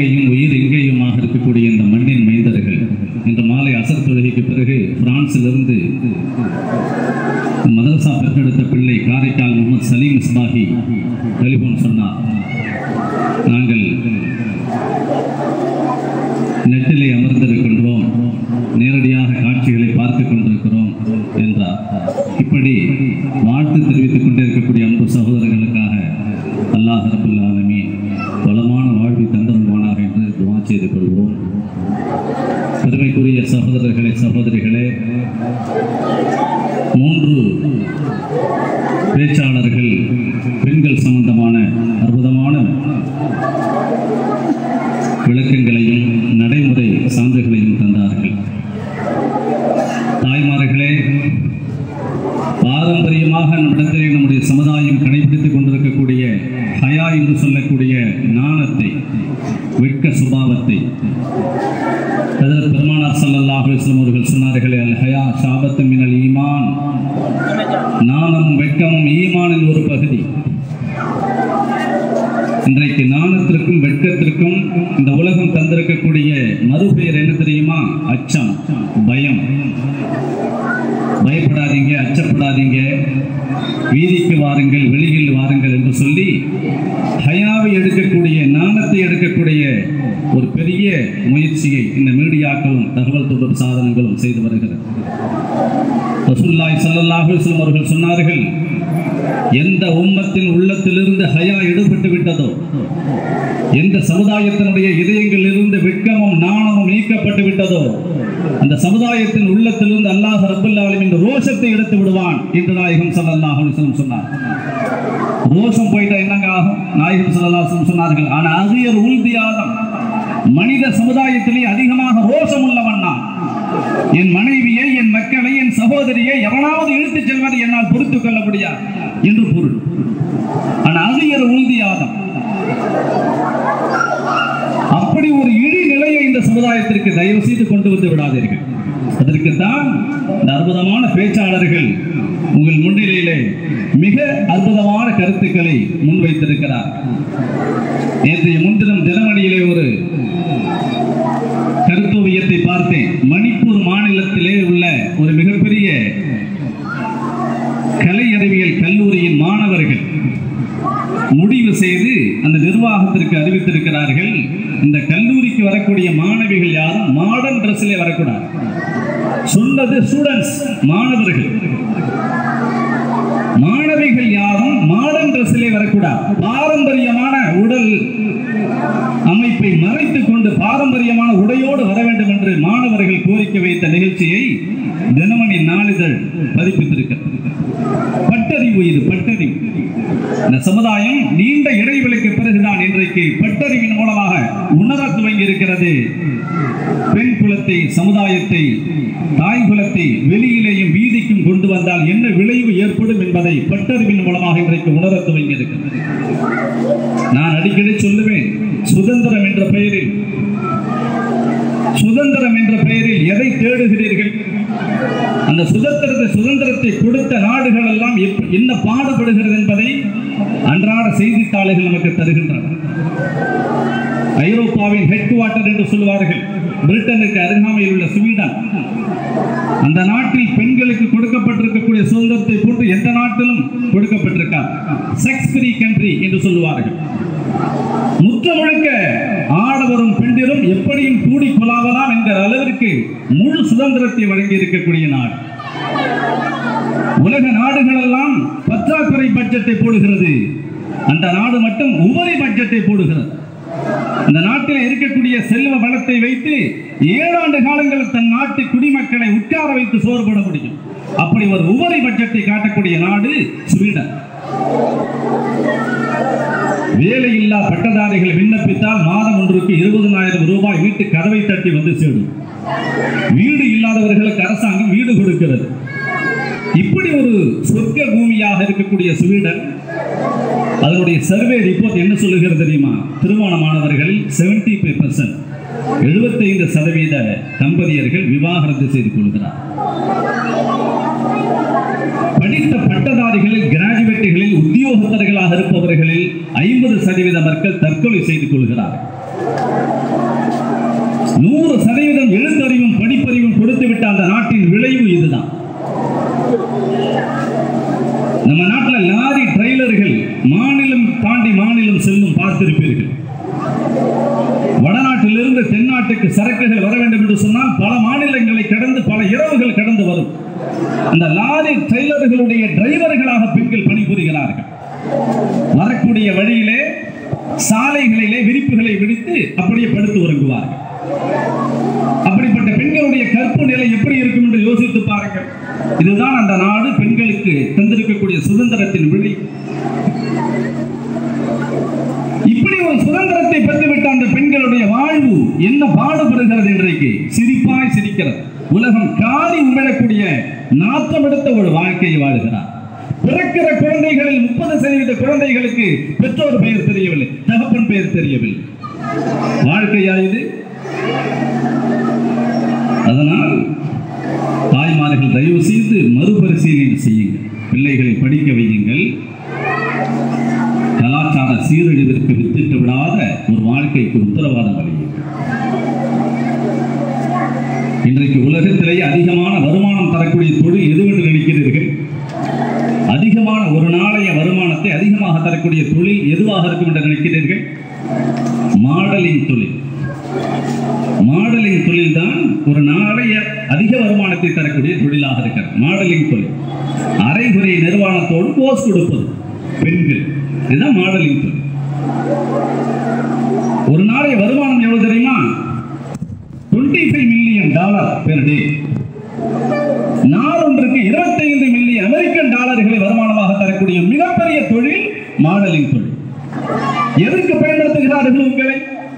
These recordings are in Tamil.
அங்கேயும் உயிர் இங்கேயுமாக இருக்கக்கூடிய இந்த மண்ணின் மைந்தர்கள் இன்று மாலை அசர் தொழுகைக்கு பிறகு பிரான்சிலிருந்து மதரசா பெற்றெடுத்த பிள்ளை காரைக்கால் முகமது சலீம் இஸ்மாஹி டெலிஃபோன் சொன்னார் நாங்கள் நெட்டிலே அமர்ந்திருக்கின்றோம் நேரடியாக காட்சிகளை பார்த்து கொண்டிருக்கிறோம் என்றார் இப்படி வாழ்த்து தெரிவித்துக் கொண்டே இருக்கக்கூடிய அன்பு சகோதரர்களுக்காக அல்லாஹ் ரபுல் ஆலமீன் வளமான வாழ்வை தந்தருவானாக என்று துவா செய்து கொள்வோம் பெருமைக்குரிய சகோதரர்களே சகோதரிகளே மூன்று பேச்சாளர்கள் பெண்கள் சம்பந்தமான அற்புதமான விளக்கங்களையும் நடைமுறை சான்றுகளையும் தந்தார்கள் தாய்மார்களே பாரம்பரியமாக நம்மிடத்திலே நம்முடைய சமுதாயம் கடைபிடித்துக் கொண்டிருக்கக்கூடிய ஹயா என்று சொல்லக்கூடிய நாணத்தை வெட்க சுபாவத்தை அதில் பெருமானார் ஸல்லல்லாஹு அலைஹி வஸல்லம் அவர்கள் சொன்னார்களே அல் ஹயா ஷாபத்து மினல் ஈமான் நாணம் வெட்கமும் ஈமானின் ஒரு பகுதி இன்றைக்கு நாணத்திற்கும் வெட்கத்திற்கும் இந்த உலகம் தந்திருக்கக்கூடிய மறுபெயர் என்ன தெரியுமா அச்சம் பயம் பயப்படாதீங்க அச்சப்படாதீங்க வீதிக்கு வாருங்கள் வெளியில் வாருங்கள் என்று சொல்லி ஹயாவை எடுக்கக்கூடிய நாணத்தை எடுக்கக்கூடிய ஒரு பெரிய முயற்சியை இந்த மீடியாக்களும் தகவல் தொடர்பு சாதனங்களும் செய்து வருகிறது ரசூலுல்லாஹி ஸல்லல்லாஹு அலைஹி வஸல்லம் அவர்கள் சொன்னார்கள் எந்த உம்மத்தின் உள்ளத்திலிருந்து ஹயா எடுபட்டு விட்டதோ எந்த சமுதாயத்தினுடைய இதயங்களிலிருந்து வெட்கமும் நாணமும் நீக்கப்பட்டு விட்டதோ அந்த சமுதாயத்தின் உள்ளத்திலிருந்து அல்லாஹ் ரப்பல் ஆலமீன் ரோஷத்தை எடுத்து விடுவான் என்று நாயகம் ஸல்லல்லாஹு அலைஹி வஸல்லம் சொன்னார் ரோஷம் போயிட்டா என்னங்க ஆகும் நாயகம் ஸல்லல்லாஹு அலைஹி வஸல்லம் சொன்னார்கள் ஆனா அகியர் உல்தியாதம் மனித சமுதாயத்திலே அதிகமாக ரோஷம் உள்ளவன் நான் என் மனைவியை என் மக்களை என் சகோதரியை எவனாவது இழுத்துச் செல்வதை என்னால் பொறுத்துக் கொள்ள முடியாது என்று பொருள் ஆனா அகியர் உறுதியாதம் அப்படி ஒரு இழி நிலையை இந்த சமுதாயத்திற்கு தயவு செய்து கொண்டு வந்து விடாதீர்கள் அதற்குத்தான் இந்த அற்புதமான பேச்சாளர்கள் உங்கள் முன்னிலையிலே மிக அற்புதமான கருத்துக்களை முன்வைத்திருக்கிறார் நேற்றைய முன்தினம் தினமணியிலே ஒரு கருத்துவியத்தை பார்த்தேன் மணிப்பூர் மாநிலத்திலே உள்ள ஒரு மிகப்பெரிய கலை அறிவியல் கல்லூரியின் மாணவர்கள் முடிவு செய்து அந்த நிர்வாகத்திற்கு அறிவித்திருக்கிறார்கள் இந்த கல்லூரிக்கு வரக்கூடிய மாணவிகள் யாரும் மாடர்ன் ட்ரெஸ்ஸிலே வரக்கூடாது சொன்னது ஸ்டூடெண்ட்ஸ் மாணவர்கள் மாணவிகள் யாரும் மாடர்ன் ட்ரெஸ்ஸிலே வரக்கூடாது பாரம்பரியமான உடல் அமைப்பை மறைத்துக் கொண்டு பாரம்பரியமான உடையோடு வர வேண்டும் என்று மாணவர்கள் கோரிக்கை வைத்த நிகழ்ச்சியை தினமணி நாளிதழ் பதிப்பித்திருக்கிறது பட்டறிவு இது பட்டறிவு இந்த சமுதாயம் நீண்ட இடைவெளிக்கு பிறகுதான் இன்றைக்கு பட்டறிவின் மூலமாக உணர துவங்கி இருக்கிறது பெண் குலத்தை சமுதாயத்தை தாய் குலத்தை வெளியிலேயும் வீதிக்கும் கொண்டு வந்தால் என்ன விளைவு ஏற்படும் என்பதை பட்டறிவின் மூலமாக இன்றைக்கு உணர துவங்கி இருக்கிறது நான் அடிக்கடி சொல்லுவேன் சுதந்திரம் என்ற பெயரில் சுதந்திரம் என்ற பெயரில் எதை தேடுகிறீர்கள் அந்த சுதந்திரத்தை சுதந்திரத்தை கொடுத்த நாடுகள் எல்லாம் எப்- என்ன பாடுபடுகிறது என்பதை அன்றாட செய்தித்தாள்கள் நமக்கு தருகின்றன ஐரோப்பாவின் ஹெட் குவார்ட்டர் என்று சொல்லுவார்கள் பிரிட்டனுக்கு அருகாமையில் உள்ள ஸ்வீடன் அந்த நாட்டில் பெண்களுக்கு கொடுக்கப்பட்டிருக்கக்கூடிய சுதந்திரத்தை போன்று எந்த நாட்டிலும் கொடுக்கப்பட்டிருக்கார் செக்ஸ் ஃப்ரீ கண்ட்ரி என்று சொல்லுவார்கள் முற்ற முழுக்க ஆடவரும் பெண்டிரும் எப்படியும் கூடி கொலாவலாம் என்கிற அளவிற்கு முழு சுதந்திரத்தை வழங்கி இருக்கக்கூடிய நாடு உலக நாடுகள் எல்லாம் பற்றாக்குறை பட்ஜெட்டை போடுகிறது அந்த நாடு மட்டும் உபரி பட்ஜெட்டை போடுகிறது அந்த நாட்டில் இருக்கக்கூடிய செல்வ வளத்தை வைத்து ஏழாண்டு காலங்கள் தன் நாட்டு குடிமக்களை உட்கார வைத்து சோறு போட முடியும் அப்படி ஒரு உபரி பட்ஜெட்டை காட்டக்கூடிய நாடு ஸ்வீடன் வேலையில்லா பட்டதாரிகள் விண்ணப்பித்தால் மாதம் ஒன்றுக்கு இருபதனாயிரம் ரூபாய் வீட்டு கதவை தட்டி வந்து சேரும் வீடு இல்லாதவர்களுக்கு அரசாங்கம் வீடு கொடுக்கிறது இப்படி ஒரு சொர்க்க பூமியாக இருக்கக்கூடிய ஸ்வீடன் அதனுடைய சர்வே ரிப்போர்ட் என்ன சொல்லுகிறது தெரியுமா திருமணமானவர்களில் செவன்டி ஃபைவ் பர்சன்ட் எழுபத்தைந்து சதவீத தம்பதியர்கள் விவாகரத்து செய்து கொள்கிறார் படித்த பட்டதாரிகளில் கிராஜுவேட்டுகளில் உத்தியோகத்தர்களாக இருப்பவர்களில் ஐம்பது சதவீத மக்கள் தற்கொலை செய்து கொள்கிறார்கள் நூறு சதவீதம் எழுத்தறிவும் படிப்பறிவும் கொடுத்து விட்ட அந்த நாட்டின் விளைவு இதுதான் நம்ம நாட்டில் லாரி டிரைலர்கள் மாநிலம் தாண்டி மாநிலம் செல்லும் பார்த்திருப்பீர்கள் வடநாட்டிலிருந்து தென்னாட்டுக்கு சரக்குகள் வர வேண்டும் என்று சொன்னால் பல மாநிலங்களை கடந்து பல இரவுகள் கடந்து வரும் அந்த லாரி டிரைலர்களுடைய டிரைவர்களாக பெண்கள் பணிபுரிகிறார்கள் வரக்கூடிய வழியிலே சாலைகளிலே விரிப்புகளை விரித்து அப்படியே படுத்து உறங்குவார்கள் அப்படிப்பட்ட பெண்களுடைய கற்பு நிலை எப்படி இருக்கும் என்று யோசித்து பாருங்கள் இதுதான் அந்த நாடு பெண்களுக்கு தந்திருக்கக்கூடிய சுதந்திரத்தின் விழி இப்படி ஒரு சுதந்திரத்தை பெற்றுவிட்ட அந்த பெண்களுடைய வாழ்வு என்ன பாடுபடுகிறது இன்றைக்கு சிரிப்பாய் சிரிக்கிறது உலகம் காரி உமிழக்கூடிய நாற்றமெடுத்த ஒரு வாழ்க்கையை வாழுகிறார் பிறக்கிற குழந்தைகளில் முப்பது சதவீத குழந்தைகளுக்கு பெற்றோர் பெயர் தெரியவில்லை தகப்பன் பெயர் தெரியவில்லை வாழ்க்கையா இது அதனால் தாய்மார்கள் தயவு செய்து மறுபரிசீலனை செய்யுங்கள் பிள்ளைகளை படிக்க வையுங்கள் கலாச்சார சீரழிவிற்கு வித்திட்டு விடாத ஒரு வாழ்க்கைக்கு உத்தரவாதம் அளியுங்கள் இன்றைக்கு உலகத்திலேயே அதிகமான வருமானம் தரக்கூடிய தொழில் எதுவென்று நினைக்கிறீர்கள் அதிகமான ஒரு நாளைய வருமானத்தை அதிகமாக தரக்கூடிய தொழில் எதுவாக இருக்கும் என்று நினைக்கிறீர்கள் மாடலிங் தொழில் மாடலிங் தொழில் தான் ஒரு நாளைய அதிக வருமானத்தை தரக்கூடிய தொழிலாக இருக்கிறது மாடலிங் தொழில் அரைகுறை நிர்வாணத்தோடு போஸ் கொடுப்பது பெண்கள் இதுதான் மாடலிங் தொழில் ஒரு நாளைய வருமானம் எவ்வளவு தெரியுமா twenty five million dollar per day நாளொன்றுக்கு இருபத்தைந்து மில்லியன் அமெரிக்கன் டாலர்களை வருமானமாக தரக்கூடிய மிகப்பெரிய தொழில் மாடலிங் தொழில் எதற்கு பயன்படுத்துகிறார்கள் உங்களை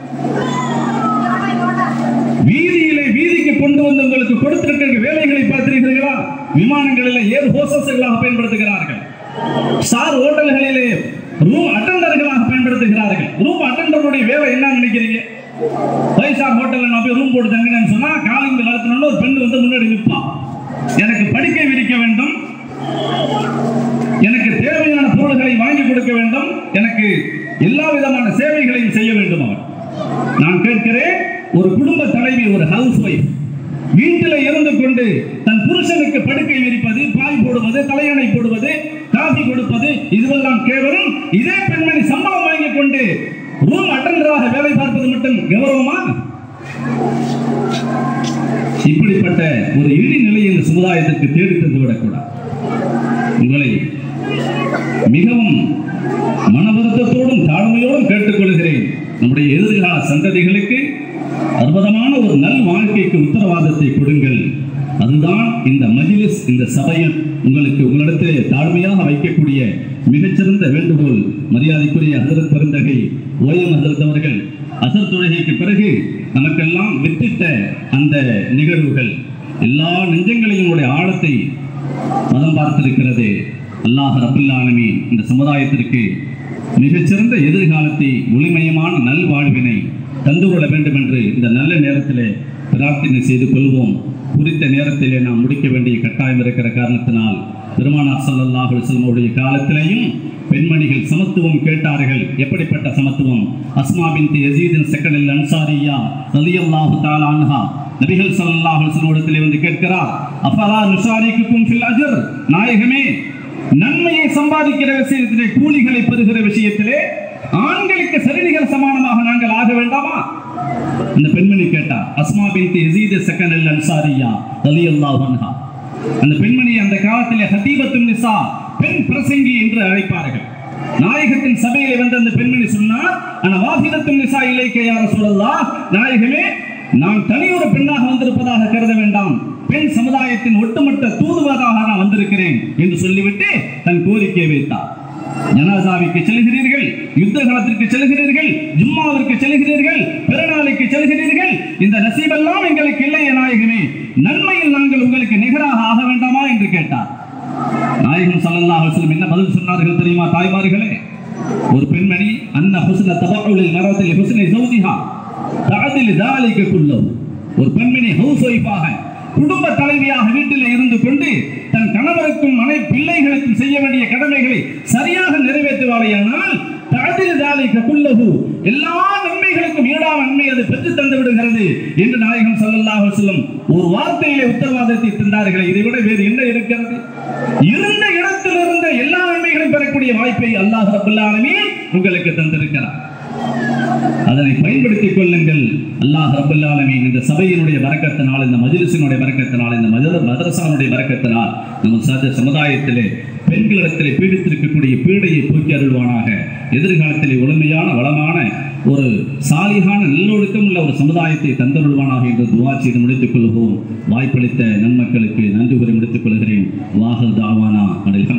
வீதியிலே வீதிக்கு கொண்டு வந்து உங்களுக்கு கொடுத்திருக்கிற வேலைகளை பார்த்திருக்கிறீர்களா விமானங்களில் ஏர் ஹோசஸ்களாக பயன்படுத்துகிறார்கள் ஸ்டார் ஹோட்டல்களிலே ரூம் அட்டெண்டர்களாக பயன்படுத்துகிறார்கள் ரூம் அட்டெண்டருடைய வேலை என்ன நினைக்கிறீங்க ஃபைவ் ஸ்டார் ஹோட்டலில் நான் போய் ரூம் போட்டு தங்கினேன்னு சொன்னா காலிங் கழுத்தணும்னு ஒரு பெண் வந்து முன்னாடி நிற்பான் எனக்கு படுக்கை விரிக்க வேண்டும் எனக்கு தேவையான பொருள்களை வாங்கி கொடுக்க வேண்டும் எனக்கு எல்லா விதமான சேவைகளையும் செய்ய வேண்டும் அவர் நான் கேட்கிறேன் ஒரு குடும்ப தலைவி ஒரு ஹவுஸ் ஒய்ஃப் வீட்டில் இருந்து கொண்டு தன் புருஷனுக்கு படுக்கை விரிப்பது பாய் போடுவது தலையணை போடுவது காஃபி கொடுப்பது இதுவெல்லாம் கேவலம் இதே பெண்மணி சம்பளம் வாங்கிக் கொண்டு ரூம் அட்டண்டராக வேலை பார்ப்பது மட்டும் கௌரவமா இப்படிப்பட்ட ஒரு இழிநிலை இந்த சமுதாயத்திற்கு தேடி தந்து விடக்கூடாது உங்களை மிகவும் மன வருத்தத்தோடும் தாழ்மையோடும் கேட்டுக்கொள்கிறேன் நம்முடைய எதிர்கால சந்ததிகளுக்கு அற்புதமான ஒரு நல் வாழ்க்கைக்கு உத்தரவாதத்தை கொடுங்கள் அதுதான் இந்த மஜிலிஸ் இந்த சபையில் உங்களுக்கு உங்களிடத்திலே தாழ்மையாக வைக்கக்கூடிய மிகச்சிறந்த வேண்டுகோள் மரியாதைக்குரிய ஹசரத் பெருந்தகை ஓயம் ஹசரத் அவர்கள் அசர் தொழுகைக்கு பிறகு நமக்கெல்லாம் வித்திட்ட அந்த நிகழ்வுகள் எல்லா நெஞ்சங்களையும் உடைய ஆழத்தை மதம் பார்த்திருக்கிறது அல்லாஹ் ரபுல் ஆலமீன் இந்த சமுதாயத்திற்கு மிகச்சிறந்த எதிர்காலத்தை ஒளிமயமான நல்வாழ்வினை தந்துவிட வேண்டும் என்று இந்த நல்ல நேரத்திலே பிரார்த்தனை செய்து கொள்வோம் குறித்த நேரத்திலே நாம் முடிக்க வேண்டிய கட்டாயம் இருக்கிற காரணத்தினால் பெருமானார் ஸல்லல்லாஹு அலைஹி வஸல்லம் அவருடைய காலத்திலேயும் பெண்மணிகள் சமத்துவம் கேட்டார்கள் எப்படிப்பட்ட சமத்துவம் அஸ்மா பின்த் யசீதின் செக்கனில் அன்சாரியா ரலியல்லாஹு தஆலா அன்ஹா நபிகள் ஸல்லல்லாஹு அலைஹி வஸல்லம் இடத்திலே வந்து கேட்கிறார் அஃபலா நுஷாரிக்குக்கும் ஃபில் அஜர் நாயகமே நன்மையை சம்பாதிக்கிற விஷயத்திலே கூலிகளை பெறுகிற விஷயத்திலே ஆண்களுக்கு சரிநிகர் சமானமாக நாங்கள் ஆக வேண்டாமா அந்த பெண்மணி கேட்டா அஸ்மா பின்த் யசீத் செக்கனில் அன்சாரியா ரலியல்லாஹு அன்ஹா அந்த பெண்மணி அந்த காலத்திலே ஹதீபத்துன் நிசா பெண் பிரசங்கி என்று அழைப்பார்கள் நாயகத்தின் சபையிலே வந்து அந்த பெண்மணி சொன்னார் ஆனா வாசிதத்துன் நிசா இலைக்க யார சொல்லலாம் நாயகமே நான் தனியொரு பெண்ணாக வந்திருப்பதாக கருத வேண்டாம் பெண் சமுதாயத்தின் ஒட்டுமொத்த தூதுவதாக நான் வந்திருக்கிறேன் என்று சொல்லிவிட்டு தன் கோரிக்கையை வைத்தார் ஜனாசாவிற்கு செல்கிறீர்கள் யுத்த காலத்திற்கு செல்கிறீர்கள் ஜும்மாவிற்கு செல்கிறீர்கள் பிறநாளைக்கு செல்கிறீர்கள் இந்த நசீபெல்லாம் எங்களுக்கு இல்லையே நாயகமே நன்மையில் நாங்கள் உங்களுக்கு நிகராக ஆக வேண்டாமா என்று கேட்டார் நாயகம் ஸல்லல்லாஹு அலைஹி வஸல்லம் என்ன பதில் சொன்னார்கள் தெரியுமா தாய்மார்களே ஒரு பெண்மணி அன்ன ஹுஸ்ன தபஉலில் மரத்தில் ஹுஸ்னி ஜௌஜிஹா தஅதில் ذلك குல்லு ஒரு பெண்மணி ஹவுஸ் ஒய்ஃபாக குடும்ப தலைவியாக வீட்டில் இருந்து கொண்டு தன் கணவருக்கும் மனை பிள்ளைகளுக்கும் செய்ய வேண்டிய கடமைகளை சரியாக நிறைவேற்றுவாளையானால் தஅதில் ذلك குல்லு எல்லா நன்மைகளும் நன்மைகளுக்கும் ஈடான நன்மை அது பெற்று தந்து விடுகிறது என்று நாயகம் ஸல்லல்லாஹு அலைஹி வஸல்லம் ஒரு வார்த்தையிலே உத்தரவாதத்தை தந்தார்களே இதை விட வேறு என்ன இருக்கிறது இருந்த இடத்தில் இருந்த எல்லா நன்மைகளையும் பெறக்கூடிய வாய்ப்பை அல்லாஹ் ரப்பல் ஆலமீன் உங்களுக்கு தந்திருக்கிறார் அதனை பயன்படுத்திக் கொள்ளுங்கள் அல்லாஹ் ரப்பல் ஆலமீன் இந்த சபையினுடைய வரக்கத்தினால் இந்த மஜ்லிஸினுடைய வரக்கத்தினால் இந்த மதர மதரசானுடைய வரக்கத்தினால் நம்ம சத சமுதாயத்திலே பெண்களிடத்திலே பீடித்திருக்கக்கூடிய பீடையை போக்கி அருள்வானாக எதிர்காலத்திலே ஒழுமையான வளமான ஒரு சாலிகான நல்லொழுக்கம் உள்ள ஒரு சமுதாயத்தை தந்தருள்வானாக என்று துவா செய்து முடித்துக் கொள்வோம் வாய்ப்பளித்த நன்மக்களுக்கு நன்றி கூறி முடித்துக் கொள்கிறேன் வாஹல் தாவானா அனில்